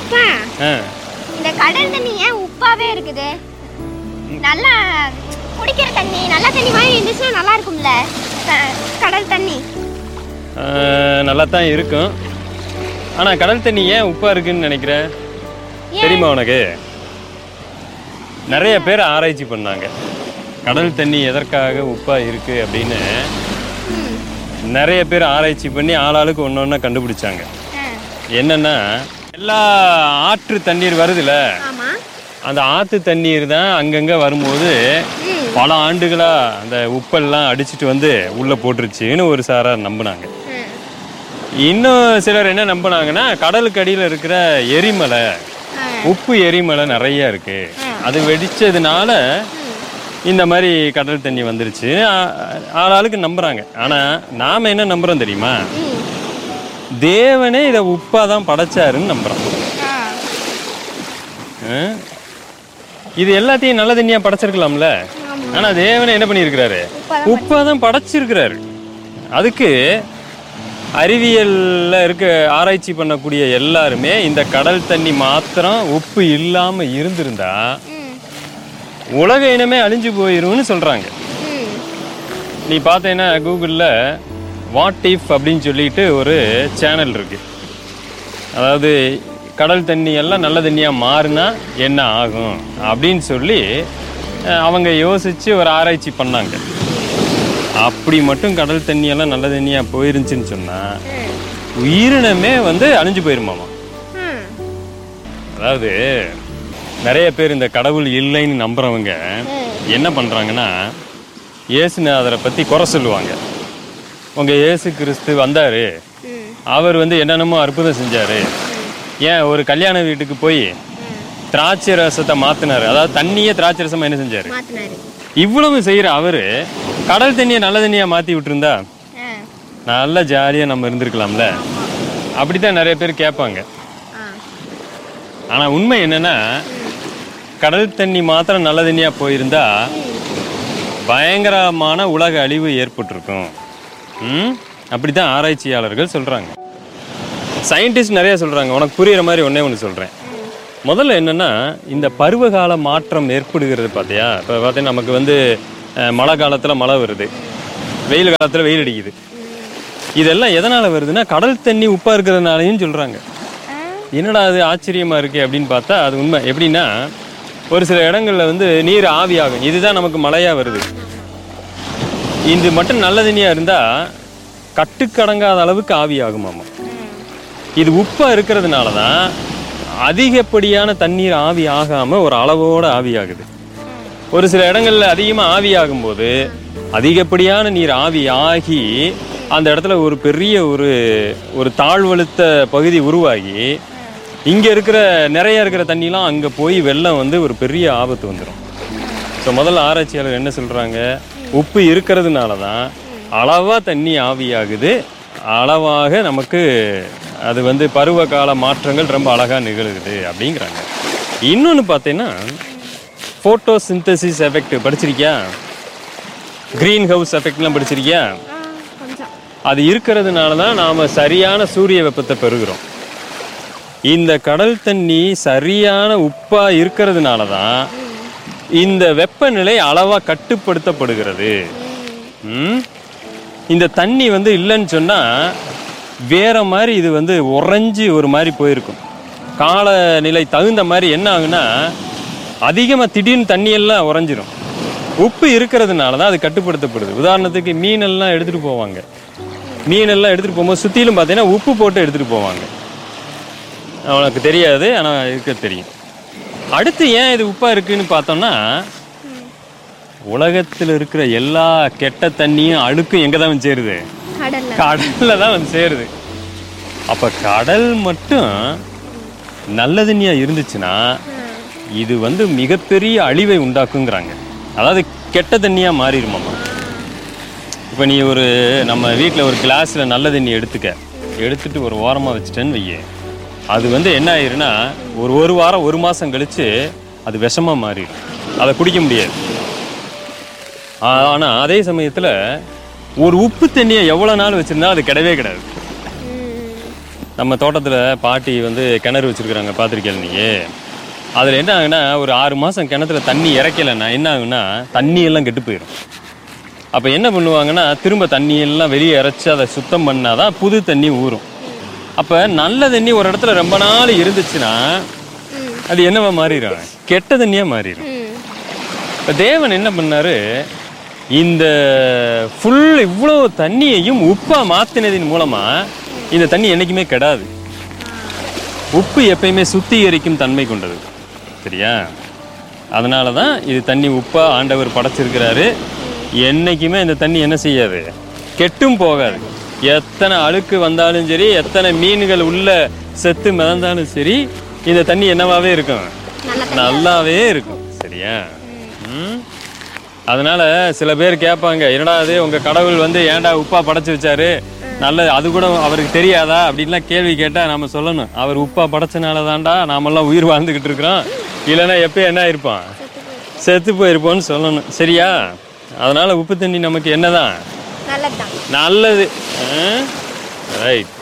அப்பா ஆ இந்த கடல் தண்ணி ஏன் உப்பாவே இருக்குது நல்லா குடிக்கிற தண்ணி நல்ல தண்ணி மாதிரி இருந்துச்சுன்னா நல்லா இருக்கும்ல க- கடல் தண்ணி நல்லா தான் இருக்கும் ஆனால் கடல் தண்ணி ஏன் உப்பாக இருக்குன்னு நினைக்கிற தெரியுமா உனக்கு நிறைய பேர் ஆராய்ச்சி பண்ணாங்க கடல் தண்ணி எதற்காக உப்பாக இருக்குது அப்படின்னு நிறைய பேர் ஆராய்ச்சி பண்ணி ஆளாளுக்கு ஒன்று ஒன்றா கண்டுபிடிச்சாங்க ஆ, என்னன்னா எல்லா ஆற்று தண்ணீர் வருதுல்ல ஆமா அந்த ஆற்று தண்ணீர் தான் அங்கங்கே வரும்போது ம் பல ஆண்டுகளாக அந்த உப்பெல்லாம் அடிச்சிட்டு வந்து உள்ளே போட்டுருச்சுன்னு ஒரு சாரார் நம்பினாங்க ம். இன்னும் சிலர் என்ன நம்பினாங்கன்னா கடலுக்கு அடியில் இருக்கிற எரிமலை ஆ. உப்பு எரிமலை நிறைய இருக்கு அது வெடிச்சதுனால இந்த மாதிரி கடல் தண்ணி வந்துருச்சு ஆ- ஆளாளுக்கு நம்புறாங்க ஆனா நாம என்ன நம்புறோம் தெரியுமா ம். தேவனே இதை உப்பா தான் படைச்சாருன்னு நம்புறோம் ஆ. ஆ? இது எல்லாத்தையும் நல்ல தண்ணியா படைச்சிருக்கலாம்ல ஆனா தேவனே என்ன பண்ணியிருக்கிறாரு உப்பாதான் உப்பா தான் படைச்சிருக்கிறாரு அதுக்கு அறிவியல்ல இருக்க ஆராய்ச்சி பண்ணக்கூடிய எல்லாருமே இந்த கடல் தண்ணி மாத்திரம் உப்பு இல்லாம இருந்திருந்தா ம். உலக இனமே அழிஞ்சு போயிரும்னு சொல்றாங்க ம். நீ பார்த்தேன்னா கூகுளில் வாட் இஃப் அப்படின்னு சொல்லிட்டு ஒரு சேனல் இருக்கு அதாவது கடல் தண்ணி எல்லாம் நல்ல தண்ணியாக மாறினா என்ன ஆகும் அப்படின்னு சொல்லி அஹ், அவங்க யோசித்து ஒரு ஆராய்ச்சி பண்ணாங்க அப்படி மட்டும் கடல் தண்ணியெல்லாம் நல்ல தண்ணியாக போயிருந்துச்சுன்னு சொன்னால் ம். உயிரினமே வந்து அழிஞ்சு போயிருமாமா ம். அதாவது நிறைய பேர் இந்த கடவுள் இல்லைன்னு நம்புறவங்க என்ன பண்றாங்கன்னா இயேசுநாதரை பத்தி குறை சொல்லுவாங்க உங்க இயேசு கிறிஸ்து வந்தாரு ம். அவர் வந்து என்னென்னமோ அற்புதம் செஞ்சாரு ஏன் ஒரு கல்யாண வீட்டுக்கு போய் திராட்சை ரசத்தை மாத்தினாரு அதாவது தண்ணியே திராட்சை ரசமா என்ன செஞ்சாரு மாத்தினாரு இவ்வளவு செய்யற அவரு கடல் தண்ணியை நல்ல தண்ணியா மாத்தி விட்டுருந்தா ஆ. நல்லா ஜாலியா நம்ம இருந்திருக்கலாம்ல அப்படித்தான் நிறைய பேர் கேட்பாங்க ஆ. ஆனா உண்மை என்னன்னா கடல் தண்ணி மாத்திரம் நல்ல தண்ணியா போயிருந்தா பயங்கரமான உலக அழிவு ஏற்பட்டிருக்கும் ம் அப்படித்தான் ஆராய்ச்சியாளர்கள் சொல்றாங்க சயின்டிஸ்ட் நிறைய சொல்றாங்க உனக்கு புரியுற மாதிரி ஒண்ணே ஒன்று சொல்றேன் முதல்ல என்னன்னா இந்த பருவகால மாற்றம் ஏற்படுகிறது பார்த்தியா இப்போ பார்த்தீங்கன்னா நமக்கு வந்து அஹ், மழை காலத்தில் மழை வருது வெயில் காலத்தில் வெயில் அடிக்குது இதெல்லாம் எதனால் வருதுன்னா கடல் தண்ணி உப்பாக இருக்கிறதுனாலையும் சொல்கிறாங்க ஆ. என்னடா அது ஆச்சரியமா இருக்கு அப்படின்னு பார்த்தா அது உண்மை எப்படின்னா ஒரு சில இடங்கள்ல வந்து நீர் ஆவியாகும் இதுதான் நமக்கு மழையா வருது இது மட்டும் நல்ல தண்ணியா இருந்தா கட்டுக்கடங்காத அளவுக்கு ஆவியாகுமாமா இது உப்பா இருக்கிறதுனால தான் அதிகப்படியான தண்ணீர் ஆவி ஆகாம ஒரு அளவோட ஆவியாகுது ஒரு சில இடங்கள்ல அதிகமா ஆவியாகும் போது அதிகப்படியான நீர் ஆவி ஆகி அந்த இடத்துல ஒரு பெரிய ஒரு ஒரு தாழ்வழுத்த பகுதி உருவாகி இங்க இருக்கிற நிறைய இருக்கிற தண்ணிலாம் அங்க போய் வெள்ளம் வந்து ஒரு பெரிய ஆபத்து வந்துடும் ஸோ முதல்ல ஆராய்ச்சியாளர் என்ன சொல்றாங்க உப்பு இருக்கிறதுனால தான் அளவா தண்ணி ஆவியாகுது அளவாக நமக்கு அது வந்து பருவகால மாற்றங்கள் ரொம்ப அழகா நிகழுது அப்படிங்கிறாங்க இன்னொன்று பார்த்தீங்கன்னா ஃபோட்டோ சிந்தசிஸ் எஃபெக்ட் படிச்சிருக்கியா க்ரீன் ஹவுஸ் எஃபெக்ட்லாம் படிச்சிருக்கியா ஆ, கொஞ்சம் அது இருக்கிறதுனால தான் நாம் சரியான சூரிய வெப்பத்தை பெறுகிறோம் இந்த கடல் தண்ணி சரியான உப்பா இருக்கிறதுனால தான் இந்த வெப்பநிலை அளவாக கட்டுப்படுத்தப்படுகிறது ம்? இந்த தண்ணி வந்து இல்லைன்னு சொன்னால் வேற மாதிரி இது வந்து உறைஞ்சி ஒரு மாதிரி போயிருக்கும் காலநிலை தகுந்த மாதிரி என்ன ஆகுனா அதிகமாக திடீர்னு தண்ணியெல்லாம் உறைஞ்சிரும் உப்பு இருக்கிறதுனால தான் அது கட்டுப்படுத்தப்படுது உதாரணத்துக்கு மீனெல்லாம் எடுத்துகிட்டு போவாங்க மீனெல்லாம் எடுத்துகிட்டு போகும்போது சுற்றிலும் பார்த்தீங்கன்னா உப்பு போட்டு எடுத்துகிட்டு போவாங்க அவனுக்கு தெரியாது ஆனால் இருக்க தெரியும் அடுத்து ஏன் இது உப்பாக இருக்குன்னு பார்த்தோம்னா உலகத்தில் இருக்கிற எல்லா கெட்ட தண்ணியும் அழுக்கும் எங்கே தான் வந்து சேருது கடல்ல கடல்ல தான் வந்து சேருது அப்ப கடல் மட்டும் நல்ல தண்ணியா இருந்துச்சுன்னா இது வந்து மிகப்பெரிய அழிவை உண்டாக்குங்கிறாங்க அதாவது கெட்ட தண்ணியா மாறிடுமாமா இப்போ நீ ஒரு நம்ம வீட்டில் ஒரு கிளாஸ்ல நல்ல தண்ணி எடுத்துக்க எடுத்துட்டு ஒரு ஓரமா வச்சுட்டேன்னு வையே அது வந்து என்ன ஆயிருன்னா ஒரு ஒரு வாரம் ஒரு மாசம் கழிச்சு அது விஷமா மாறிடும் அதை குடிக்க முடியாது ஆனா அதே சமயத்துல ஒரு உப்பு தண்ணியை எவ்வளவு நாள் வச்சிருந்தா அது கிடையவே கிடையாது நம்ம தோட்டத்தில் பாட்டி வந்து கிணறு வச்சுருக்குறாங்க பார்த்துருக்கேன் நீ அதில் என்ன ஆகுனா ஒரு ஆறு மாதம் கிணத்துல தண்ணி இறக்கலைன்னா என்ன ஆகுனா தண்ணி எல்லாம் கெட்டு போயிடும் அப்போ என்ன பண்ணுவாங்கன்னா திரும்ப தண்ணி எல்லாம் வெளியே இறைச்சி அதை சுத்தம் பண்ணாதான் புது தண்ணி ஊறும் அப்போ நல்ல தண்ணி ஒரு இடத்துல ரொம்ப நாள் இருந்துச்சுன்னா ம் அது என்னவா மாறிடும் கெட்ட தண்ணியாக மாறிடும் ம் இப்போ தேவன் என்ன பண்ணாரு இந்த ஃபுல் இவ்வளோ தண்ணியையும் உப்பா மாத்தினதின் மூலமா இந்த தண்ணி என்னைக்குமே கெடாது உப்பு எப்பயுமே சுத்திகரிக்கும் தன்மை கொண்டது சரியா அதனால தான் இது தண்ணி உப்பா ஆண்டவர் படைச்சிருக்கிறாரு என்னைக்குமே இந்த தண்ணி என்ன செய்யாது கெட்டும் போகாது எத்தனை அழுக்கு வந்தாலும் சரி எத்தனை மீன்கள் உள்ள செத்து மிதந்தாலும் சரி இந்த தண்ணி என்னவாவே இருக்கும் நல்ல நல்லாவே இருக்கும் சரியா ம் அதனால சில பேர் கேட்பாங்க என்னடா அது உங்க கடவுள் வந்து ஏன்டா உப்பா படைச்சு வச்சாரு நல்ல அது கூட அவருக்கு தெரியாதா அப்படின்லாம் கேள்வி கேட்டா நாம சொல்லணும் அவர் உப்பா படைச்சனால தான்டா நாமெல்லாம் உயிர் வாழ்ந்துகிட்டு இருக்கிறோம் இல்லைன்னா எப்போ என்ன இருப்பான் செத்து போயிருப்போம்னு சொல்லணும் சரியா அதனால உப்பு தண்ணி நமக்கு என்னதான் நல்லதுதான் நல்லது ரைட்